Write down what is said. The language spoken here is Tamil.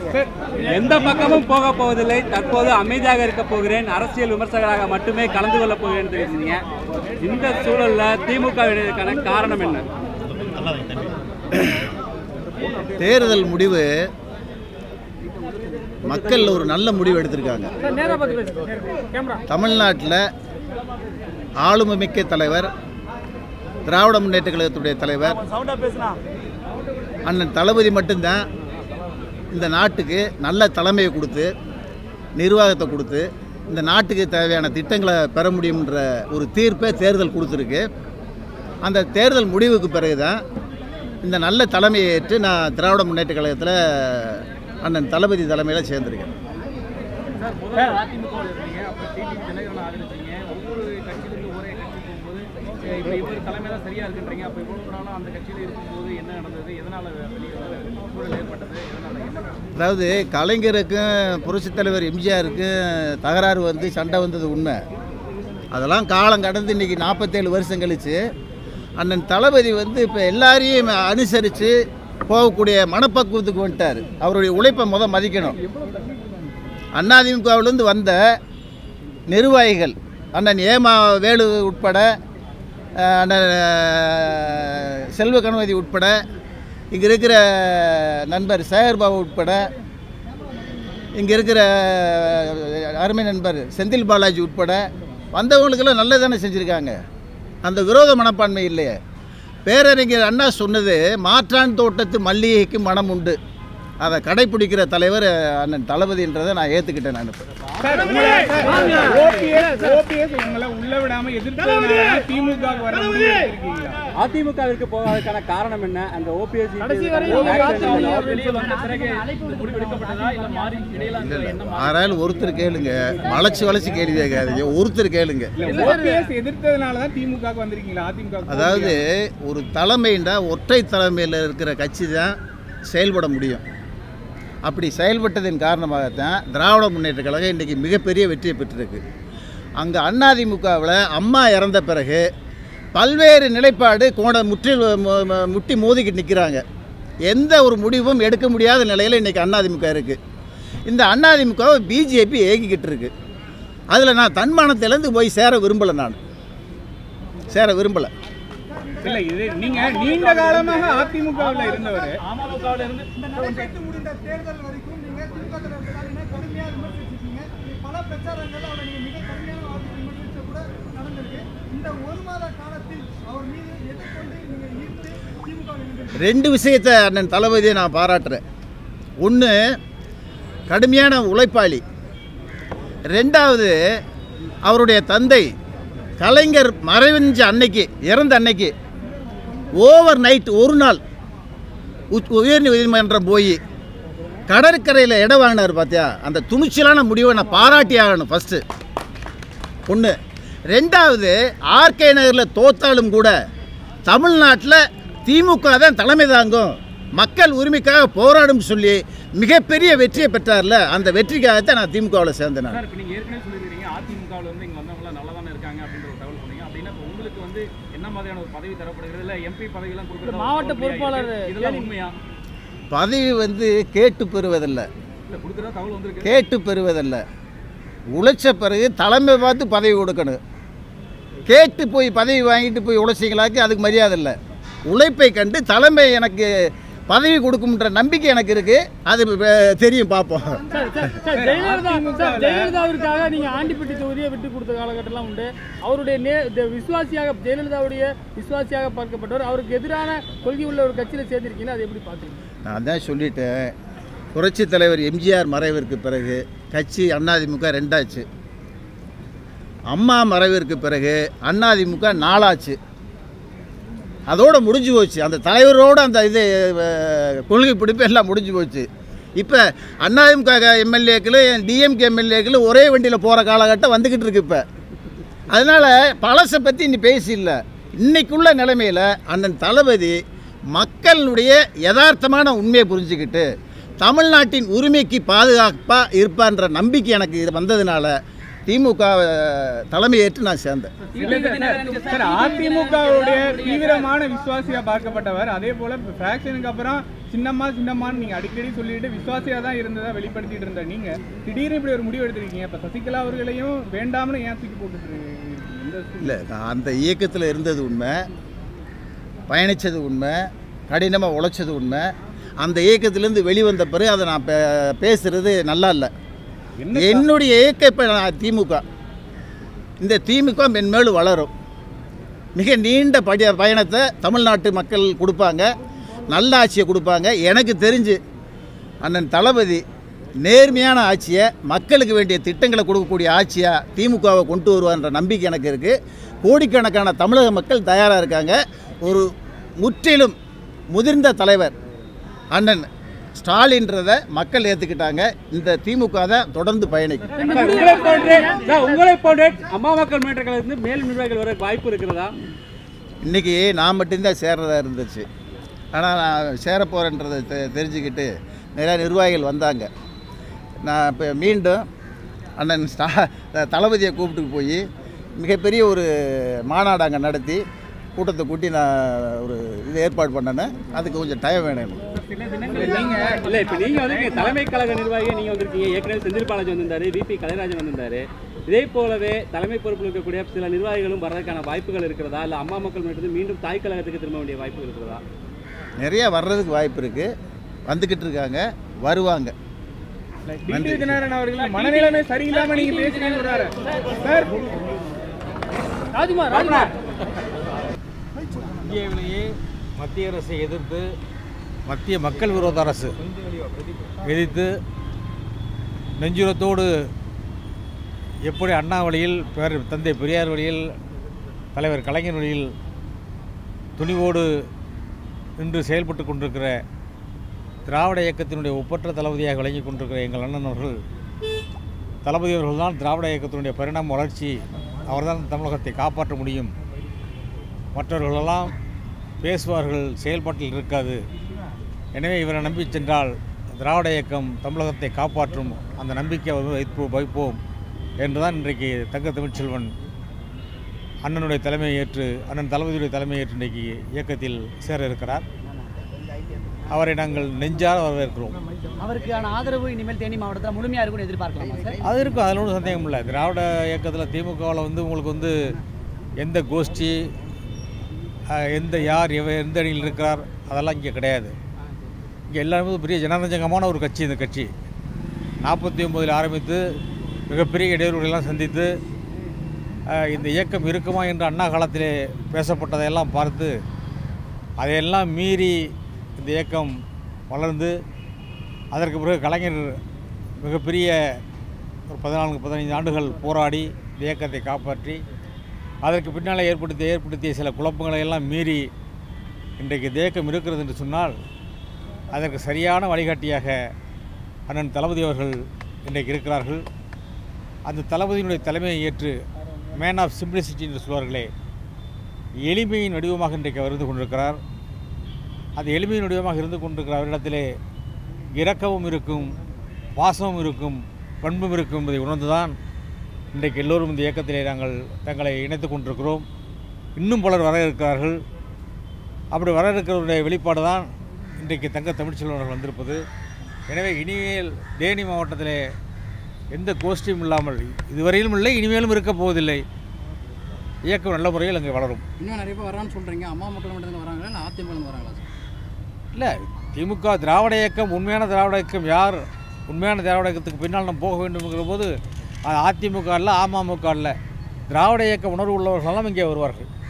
எந்த பக்கமும் போக போவதில்லை தற்போது அமைதியாக இருக்க போகிறேன் அரசியல் விமர்சகராக மட்டுமே கலந்து கொள்ளப் போகிறேன் தெரிவிச்சீங்க இந்த சூழல்ல திமுக இடையிற்கான காரணம் என்ன தேர்தல் முடிவு மக்கள் ஒரு நல்ல முடிவு எடுத்திருக்காங்க தமிழ்நாட்டில் ஆளுமை மிக்க தலைவர் திராவிட முன்னேற்ற கழகத்துடைய தலைவர் அண்ணன் தளபதி மட்டும்தான் இந்த நாட்டுக்கு நல்ல தலைமையை கொடுத்து நிர்வாகத்தை கொடுத்து இந்த நாட்டுக்கு தேவையான திட்டங்களை பெற முடியுன்ற ஒரு தீர்ப்பை தேர்தல் கொடுத்துருக்கு அந்த தேர்தல் முடிவுக்கு பிறகு தான் இந்த நல்ல தலைமையை ஏற்று நான் திராவிட முன்னேற்ற கழகத்தில் அண்ணன் தளபதி தலைமையில் சேர்ந்திருக்கேன் அதிமுக இருக்கீங்க அப்புறம் டிடிவி தினகரன் ஆதரிச்சீங்க ஒவ்வொரு கட்சியிலிருந்து ஒரே கட்சி போகும்போது இப்போ இவர் தலைமையில சரியா இருக்குன்றீங்க அப்போ இவ்வளவு நாளும் அந்த கட்சியில இருக்கும்போது என்ன நடந்தது எதனால வெளியே வர சூழல் ஏற்பட்டது எதனால என்ன அதாவது கலைஞருக்கும் புரட்சித் தலைவர் எம்ஜிஆருக்கும் தகராறு வந்து சண்டை வந்தது உண்மை அதெல்லாம் காலம் கடந்து இன்றைக்கி நாற்பத்தேழு வருஷம் கழித்து அண்ணன் தளபதி வந்து இப்போ எல்லாரையும் அனுசரித்து போகக்கூடிய மனப்பக்குவத்துக்கு வந்துட்டார் அவருடைய உழைப்பை முத மதிக்கணும் அதிமுகவிலேருந்து வந்த நிர்வாகிகள் அண்ணன் ஏமா வேலு உட்பட அஹ், அண்ணன் அஹ், செல்வ கணபதி உட்பட இங்கே இருக்கிற நண்பர் சேகர்பாபு உட்பட இங்கே இருக்கிற அஹ், அருமை நண்பர் செந்தில் பாலாஜி உட்பட வந்தவங்களுக்கெல்லாம் நல்லதானே செஞ்சுருக்காங்க அந்த விரோத மனப்பான்மை இல்லையே பேரறிஞர் அண்ணா சொன்னது மாற்றான் தோட்டத்து மல்லிகைக்கு மனம் உண்டு அதை கடைப்பிடிக்கிற தலைவர் அண்ணன் தளபதின்றதை நான் ஏற்றுக்கிட்டேன் நான் இப்ப. ஓபிஎஸ் ஓபிஎஸ் உங்களை உள்ள விடாம எதிர்த்ததுனால திமுக வர முடிவு எடுத்திருக்கீங்களா அதிமுகவிற்கு போவதற்கான காரணம் என்ன அந்த ஓபிஎஸ் வெளியே வந்த பிறகு முடிவெடுக்கப்பட்டதா இல்ல மாறி இடையில இல்ல இல்லை ஆறாலும் ஒருத்தர் கேளுங்க வளைச்சு வளைச்சு கேள்வி கேட்காதீங்க ஒருத்தர் கேளுங்க ஓபிஎஸ் எதிர்த்ததுனால தான் திமுக வந்திருக்கீங்களா அதிமுக அதாவது ஒரு தலைமைண்டா ஒற்றை தலைமையில் இருக்கிற கட்சி தான் செயல்பட முடியும் அப்படி செயல்பட்டதன் காரணமாகத்தான் திராவிட முன்னேற்ற கழகம் இன்றைக்கி மிகப்பெரிய வெற்றியை பெற்றிருக்கு அங்கே அதிமுகவில் அம்மா இறந்த பிறகு பல்வேறு நிலைப்பாடு கோண முற்றி மு- மு- முட்டி மோதிக்கிட்டு நிற்கிறாங்க எந்த ஒரு முடிவும் எடுக்க முடியாத நிலையில் இன்றைக்கி அதிமுக இருக்குது இந்த அதிமுகவை பிஜேபி ஏகிக்கிட்டு இருக்கு அதில் நான் தன்மானத்திலேருந்து போய் சேர விரும்பலை நான் சேர விரும்பலை இல்ல இது நீங்க நீண்ட காலமாக அதிமுகவில் இருந்தவர் அமமுகவில் இருந்து நடைபெற்று முடிந்த தேர்தல் வரைக்கும் நீங்க திமுக தலைவர் ஸ்டாலினை கடுமையா விமர்சிச்சிருக்கீங்க பல பிரச்சாரங்கள் அவரை நீங்க மிக கடுமையான வார்த்தை விமர்சிச்ச கூட நடந்திருக்கு இந்த ஒரு மாத காலத்தில் அவர் மீது எதிர்கொண்டு நீங்க ஈர்த்து திமுக இணைந்திருக்கீங்க ரெண்டு விஷயத்தை அண்ணன் தளபதியை நான் பாராட்டுறேன் ஒன்று கடுமையான உழைப்பாளி ரெண்டாவது அவருடைய தந்தை கலைஞர் மறைவிஞ்ச அன்னைக்கு இறந்த அன்னைக்கு ஓவர் நைட் ஒரு நாள் உச்- உயர் நீதிமன்றம் போய் கடற்கரையில் இடம் வாங்கினார் பார்த்தியா அந்த துணிச்சலான முடிவை நான் பாராட்டி ஆகணும் ஃபஸ்ட்டு ஒன்று ரெண்டாவது ஆர்கே நகரில் தோத்தாலும் கூட தமிழ்நாட்டில் திமுக தான் தலைமை தாங்கும் மக்கள் உரிமைக்காக போராடும் சொல்லி மிகப்பெரிய வெற்றியை பெற்றார்ல அந்த வெற்றிக்காகத்தான் நான் திமுகவில் சேர்ந்தேன் நான் சார் இப்போ நீங்க ஏற்கனவே சொல்லியிருக்கீங்க அதிமுகவில் வந்து இங்க வந்தவங்க நல்லா தானே இருக்காங்க அப்படின்ற ஒரு தகவல் சொன்னீங்க அப்படின்னா இப்போ உங்களுக்கு வந்து என்ன மாதிரியான ஒரு பதவி தரப்படுகிறது இல்ல எம்பி பதவியெல்லாம் கொடுக்குறது மாவட்ட பொறுப்பாளர் இதெல்லாம் உண்மையா பதவி வந்து கேட்டு பெறுவதில்லை இல்ல கொடுக்குறதா தகவல் வந்திருக்கு கேட்டு பெறுவதல்ல உழைச்ச பிறகு தலைமை பார்த்து பதவி கொடுக்கணும் கேட்டு போய் பதவி வாங்கிட்டு போய் உழைச்சிங்களாக்கு அதுக்கு மரியாதை இல்லை உழைப்பை கண்டு தலைமை எனக்கு பதவி கொடுக்கும்ன்ற நம்பிக்கை எனக்கு இருக்குது அது அஹ், தெரியும் பார்ப்போம் sir sir sir Jayalalithaa sir ஜெயலலிதாவிற்காக நீங்க ஆண்டிப்பட்டி தொகுதியை விட்டு கொடுத்த காலகட்டம்லாம் உண்டு அவருடைய நே இந்த விசுவாசியாக ஜெயலலிதாவுடைய விசுவாசியாக பார்க்கப்பட்டவர் அவருக்கு எதிரான கொள்கை உள்ள ஒரு கட்சியில சேர்ந்திருக்கீங்க அது எப்படி பார்த்தீங்க நான் தான் சொல்லிட்டேன் புரட்சித் தலைவர் எம்ஜிஆர் மறைவிற்கு பிறகு கட்சி அதிமுக ரெண்டாச்சு அம்மா மறைவிற்கு பிறகு அதிமுக நாலாச்சு அதோட முடிஞ்சு போச்சு அந்த தலைவரோட அந்த இது அஹ், கொள்கை பிடிப்பு எல்லாம் முடிஞ்சு போச்சு இப்போ அதிமுக எம்எல்ஏக்களும் டிஎம்கே எம்எல்ஏக்களும் ஒரே வண்டியில் போகிற காலகட்டம் வந்துக்கிட்டு இருக்கு இப்போ அதனால் பழசை பற்றி இனி பேசில்ல இன்னைக்குள்ள நிலைமையில் அண்ணன் தளபதி மக்களுடைய யதார்த்தமான உண்மையை புரிஞ்சுக்கிட்டு தமிழ்நாட்டின் உரிமைக்கு பாதுகாப்பாக இருப்பான்ற நம்பிக்கை எனக்கு இது வந்ததுனால திமுக தலைமையேற்று நான் சேர்ந்தேன் இல்ல சார், சார் அதிமுகவுடைய தீவிரமான விசுவாசியா பார்க்கப்பட்டவர் அதே போல பிராக்ஷனுக்கு அப்புறம் சின்னம்மா சின்னம்மான்னு நீங்க அடிக்கடி சொல்லிட்டு விசுவாசியா தான் இருந்ததா வெளிப்படுத்திட்டு இருந்த நீங்க திடீர்னு இப்படி ஒரு முடிவு எடுத்திருக்கீங்க இப்ப சசிகலா அவர்களையும் வேண்டாம்னு ஏன் தூக்கி போட்டுட்டு இருக்கீங்க? இந்த சூழ்நிலை. இல்லை நான் அந்த இயக்கத்தில் இருந்தது உண்மை பயணித்தது உண்மை கடினமாக உழைச்சது உண்மை அந்த இயக்கத்திலேருந்து வெளிவந்த பிறகு அதை நான் பே பேசுகிறது நல்லா இல்லை என்ன என்னுடைய இயக்கம் இப்போ நான் திமுக இந்த திமுக மென்மேலும் வளரும் மிக நீண்ட படி பயணத்தை தமிழ்நாட்டு மக்கள் கொடுப்பாங்க நல்ல ஆட்சியை கொடுப்பாங்க எனக்கு தெரிஞ்சு அண்ணன் தளபதி நேர்மையான ஆட்சியை மக்களுக்கு வேண்டிய திட்டங்களை கொடுக்கக்கூடிய ஆட்சியாக திமுகவை கொண்டு வருவார்ன்ற நம்பிக்கை எனக்கு இருக்குது கோடிக்கணக்கான தமிழக மக்கள் தயாராக இருக்காங்க ஒரு முற்றிலும் முதிர்ந்த தலைவர் அண்ணன் ஸ்டாலின்றதை மக்கள் ஏற்றுக்கிட்டாங்க இந்த திமுக தான் தொடர்ந்து பயணிக்கும் உங்களை போன்றே சார், உங்களை போன்றே அம்மா மக்கள் முன்னேற்ற கழகத்திலிருந்து மேல் நிர்வாகிகள் வர வாய்ப்பு இருக்கிறதா இன்றைக்கி நான் மட்டும்தான் சேர்றதா இருந்துச்சு ஆனால் நான் சேர போகிறேன்றதை தெ தெரிஞ்சுக்கிட்டு நிறையா நிர்வாகிகள் வந்தாங்க நான் இப்போ மீண்டும் அண்ணன் ஸ்டா த- தளபதியை கூப்பிட்டு போய் மிகப்பெரிய ஒரு மாநாடு அங்கே நடத்தி கூட்டத்தை கூட்டி நான் ஒரு இது ஏற்பாடு பண்ணேன்னு அதுக்கு கொஞ்சம் டைம் வேணும் எனக்கு நீங்க இல்ல இப்ப நீங்க வந்து இங்க தலைமை கழக நிர்வாகியா நீங்க வந்திருக்கீங்க ஏற்கனவே செந்தில் பாலாஜி வந்திருந்தாரு விபி கலைராஜன் வந்திருந்தாரு இதே போலவே தலைமை பொறுப்பில் இருக்கக்கூடிய சில நிர்வாகிகளும் வர்றதுக்கான வாய்ப்புகள் இருக்கிறதா இல்ல அம்மா மக்கள் முன்னேற்றத்தில் மீண்டும் தாய் கழகத்துக்கு திரும்ப வேண்டிய வாய்ப்புகள் இருக்கிறதா நிறையா வர்றதுக்கு வாய்ப்பு இருக்குது வந்துக்கிட்டு இருக்காங்க வருவாங்க டிடி தினகரன் அவர்கள் மனநிலைமை சரியில்லாம நீங்க பேசுறீங்கன்னு சொல்றாரு சார் ராஜ்குமார் ராஜ்குமார் இந்தியாவிலேயே மத்திய அரசை எதிர்த்து மத்திய மக்கள் விரோத அரசு எதிர்த்து நெஞ்சுரத்தோடு எப்படி அண்ணா வழியில் பேர் தந்தை பெரியார் வழியில் தலைவர் கலைஞர் வழியில் துணிவோடு நின்று செயல்பட்டு கொண்டிருக்கிற திராவிட இயக்கத்தினுடைய ஒப்பற்ற தளபதியாக விளங்கி கொண்டிருக்கிற எங்கள் அண்ணன் அவர்கள் தளபதி அவர்கள்தான் திராவிட இயக்கத்தினுடைய பரிணாம வளர்ச்சி அவர்தான் தமிழகத்தை காப்பாற்ற முடியும் மற்றவர்களெல்லாம் பேசுவார்கள் செயல்பாட்டில் இருக்காது எனவே இவரை நம்பி சென்றால் திராவிட இயக்கம் தமிழகத்தை காப்பாற்றும் அந்த நம்பிக்கை வந்து வைப்போம் வைப்போம் என்றுதான் இன்றைக்கு தங்க தமிழ்ச்செல்வன் அண்ணனுடைய தலைமையை ஏற்று அண்ணன் தளபதியுடைய தலைமையை ஏற்று இன்றைக்கு இயக்கத்தில் சேர இருக்கிறார் அவரை நாங்கள் நெஞ்சார வரவேற்கிறோம் அவருக்கான ஆதரவு இனிமேல் தேனி மாவட்டத்தில் முழுமையாக இருக்கும்னு எதிர்பார்க்கலாமா சார் அது இருக்கும் அதில் ஒன்றும் சந்தேகம் இல்லை திராவிட இயக்கத்தில் திமுகவில் வந்து உங்களுக்கு வந்து எந்த கோஷ்டி அஹ், எந்த யார் எவ எந்த அணியில் இருக்கிறார் அதெல்லாம் இங்கே கிடையாது இங்கே எல்லாருமே பெரிய ஜனரஞ்சகமான ஒரு கட்சி இந்த கட்சி நாற்பத்தி ஒம்போதில் ஆரம்பித்து மிகப்பெரிய இடையூறுகளெல்லாம் சந்தித்து அஹ், இந்த இயக்கம் இருக்குமா என்று அண்ணா காலத்திலே பேசப்பட்டதையெல்லாம் பார்த்து அதையெல்லாம் மீறி இந்த இயக்கம் வளர்ந்து அதற்கு பிறகு கலைஞர் மிகப்பெரிய ஒரு பதினான்கு பதினைந்து ஆண்டுகள் போராடி இந்த இயக்கத்தை காப்பாற்றி அதற்கு பின்னால் ஏற்படுத்திய ஏற்படுத்திய சில குழப்பங்களை எல்லாம் மீறி இன்றைக்கு இந்த இயக்கம் இருக்கிறது என்று சொன்னால் அதற்கு சரியான வழிகாட்டியாக அண்ணன் தளபதி அவர்கள் இன்றைக்கு இருக்கிறார்கள் அந்த தளபதியினுடைய தலைமையை ஏற்று மேன் ஆஃப் சிம்பிளிசிட்டி என்று சொல்வார்களே எளிமையின் வடிவமாக இன்றைக்கு அவர் இருந்து கொண்டிருக்கிறார் அது எளிமையின் வடிவமாக இருந்து கொண்டிருக்கிற அவரிடத்திலே இரக்கமும் இருக்கும் பாசமும் இருக்கும் பண்பும் இருக்கும் என்பதை உணர்ந்துதான் இன்றைக்கு எல்லோரும் இந்த இயக்கத்திலே நாங்கள் தங்களை இணைத்துக் கொண்டிருக்கிறோம் இன்னும் பலர் வர இருக்கிறார்கள் அப்படி வர இருக்கிறவருடைய வெளிப்பாடு தான் இன்றைக்கு தங்க தமிழ்ச்செல்வர்கள் வந்திருப்பது எனவே இனிமேல் தேனி மாவட்டத்திலே எந்த கோஷ்டியும் இல்லாமல் இதுவரையிலும் இல்லை இனிமேலும் இருக்கப் போவதில்லை இயக்கம் நல்ல முறையில் அங்கே வளரும் இன்னும் நிறைய பேர் வரான்னு சொல்கிறீங்க அம்மா மக்கள் மட்டும் வராங்களா இல்லை அதிமுக வராங்களா சார் இல்லை திமுக திராவிட இயக்கம் உண்மையான திராவிட இயக்கம் யார் உண்மையான திராவிட இயக்கத்துக்கு பின்னால் நம்ம போக வேண்டும்ங்கிற போது அது அதிமுக இல்லை அமமுக இல்லை திராவிட இயக்க உணர்வு உள்ளவர்களெல்லாம் இங்கே வருவார்கள்